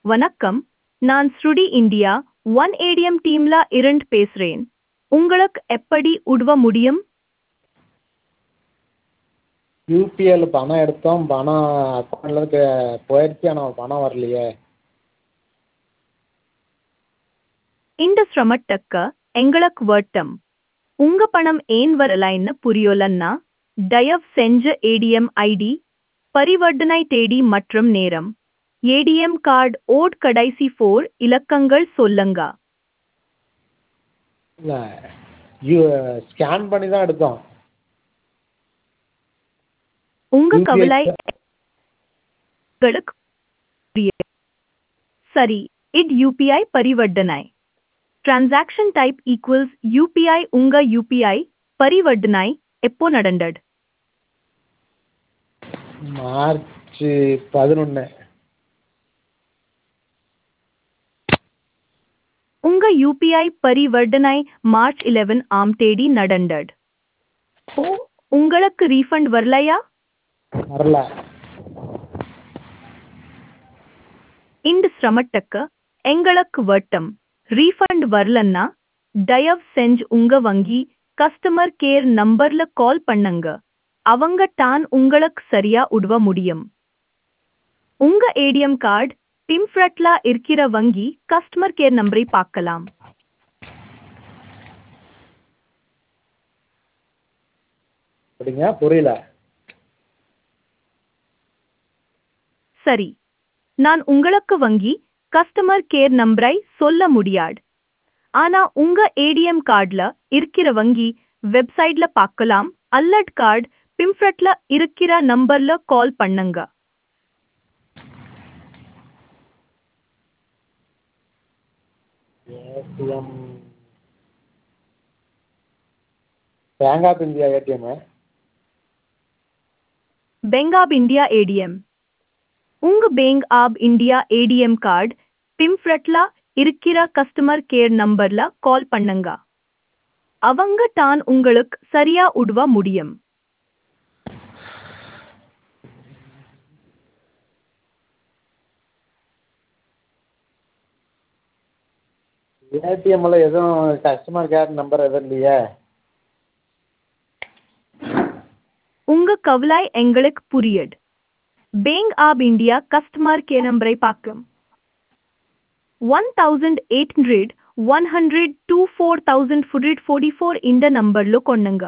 வணக்கம் நான் ஸ்ருடி இந்தியா ஒன் ஏடிஎம் டீம்ல இருந்து பேசுறேன் உங்களுக்கு எப்படி உதவ முடியும் யூபிஐயில் பணம் எடுத்தோம் பணம் அக்கௌண்ட்லேருந்து போயிடுச்சு ஆனால் பணம் வரலையே இந்த சிரமத்துக்கு எங்களுக்கு வருத்தம் உங்க பணம் ஏன் வரலைன்னு புரியலன்னா தயவு செஞ்சு ஏடிஎம் ஐடி பரிவர்த்தனை தேதி மற்றும் நேரம் ஏடிஎம் கார்டு ஓட் கடைசி ஃபோர் இலக்கங்கள் சொல்லுங்க இல்லை யூ ஸ்கேன் பண்ணி தான் எடுத்தோம் உங்க UPI கவலை களுக்கு புரியுது. சரி இது யூபிஐ பரிவர்த்தனை டிரான்சாக்ஷன் டைப் ஈக்குவல்ஸ் யூபிஐ உங்க யூபிஐ பரிவர்த்தனை எப்போ நடந்தது மார்ச் பதினொன்று உங்க யூபிஐ பரிவர்த்தனை மார்ச் 11 ஆம் தேதி நடந்தது ஓ உங்களுக்கு ரீஃபண்ட் வரலையா வரல இந்த சிரமத்துக்கு எங்களுக்கு வட்டம் ரீஃபண்ட் வரலன்னா தயவு செஞ்சு உங்க வங்கி கஸ்டமர் கேர் நம்பர்ல கால் பண்ணுங்க அவங்க தான் உங்களுக்கு சரியா உதவ முடியும் உங்க ஏடிஎம் கார்டு பிம்ஃப்ரட்ல இருக்கிற வங்கி கஸ்டமர் கேர் நம்பரை பார்க்கலாம் அப்படிங்க புரியல சரி நான் உங்களுக்கு வங்கி கஸ்டமர் கேர் நம்பரை சொல்ல முடியாது ஆனா உங்க ஏடிஎம் கார்டுல இருக்கிற வங்கி வெப்சைட்ல பார்க்கலாம் அல்லட் கார்டு பிம்ஃப்ரட்ல இருக்கிற நம்பர்ல கால் பண்ணுங்க ATM Bank of India ATM Bank of India ATM உங்க Bank of India ATM card பிம்ஃப்ரட்ல இருக்கிற கஸ்டமர் கேர் நம்பர்ல கால் பண்ணுங்க அவங்க தான் உங்களுக்கு சரியா உதவ முடியும் ஏடிஎம்மில் எதுவும் கஸ்டமர் கேர் நம்பர் எதுவும் இல்லையே உங்க கவலை எங்களுக்கு புரியுது Bank of India customer care நம்பரை பார்க்கலாம் one thousand eight hundred one hundred two four thousand foot forty four இந்த நம்பர்లో கொண்டுங்க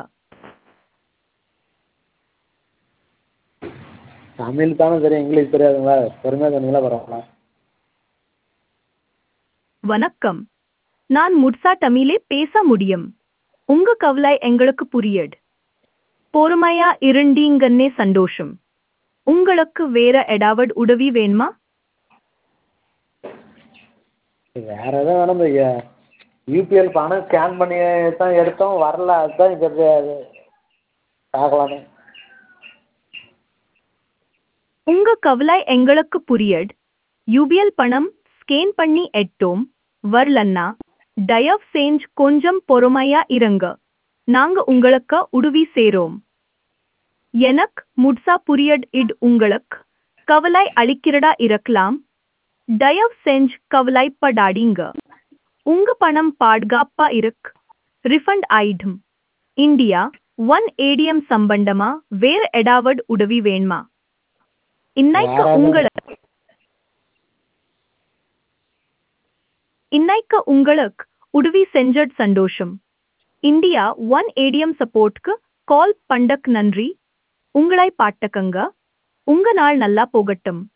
தமிழ் தானே தெரியும் இங்கிலீஷ் தெரியாதுங்களா பொறுமையாக சொன்னீங்களா பரவாயில்ல வணக்கம் நான் முட்சா தமிழே பேச முடியும் உங்க கவலை எங்களுக்கு புரியுது பொறுமையா இருந்தீங்கன்னே சந்தோஷம் உங்களுக்கு வேற ஏதாவது உதவி வேணுமா வேற எதுவும் வேணும் இந்த யூபிஐ பணம் ஸ்கேன் பண்ணி தான் எடுத்தோம் வரல அதுதான் இது பார்க்கலான்னு உங்க கவலை எங்களுக்கு புரியுது யூபிஎல் பணம் ஸ்கேன் பண்ணி எட்டோம் வரலன்னா தயவு செஞ்சு கொஞ்சம் பொறுமையா இருங்க நாங்க உங்களுக்கு உதவி சேரோம் எனக்கு முட்சா புரியட் இட் உங்களுக்கு கவலை அளிக்கிறதா இருக்கலாம் தயவு செஞ்சு கவலைப்படாதீங்க உங்க பணம் பாதுகாப்பா இருக்கு ரிஃபண்ட் ஆயிடும் இந்தியா ஒன் ஏடிஎம் சம்பந்தமா வேற ஏதாவது உதவி வேணுமா இன்னைக்கு வேற எதுவும் உங்களுக்கு இன்னைக்கு உங்களுக்கு உதவி செஞ்சது சந்தோஷம் இந்தியா ஒன் ஏடிஎம் சப்போர்ட்க்கு கால் பண்டக் நன்றி உங்களை பாட்டக்கங்க உங்க நாள் நல்லா போகட்டும்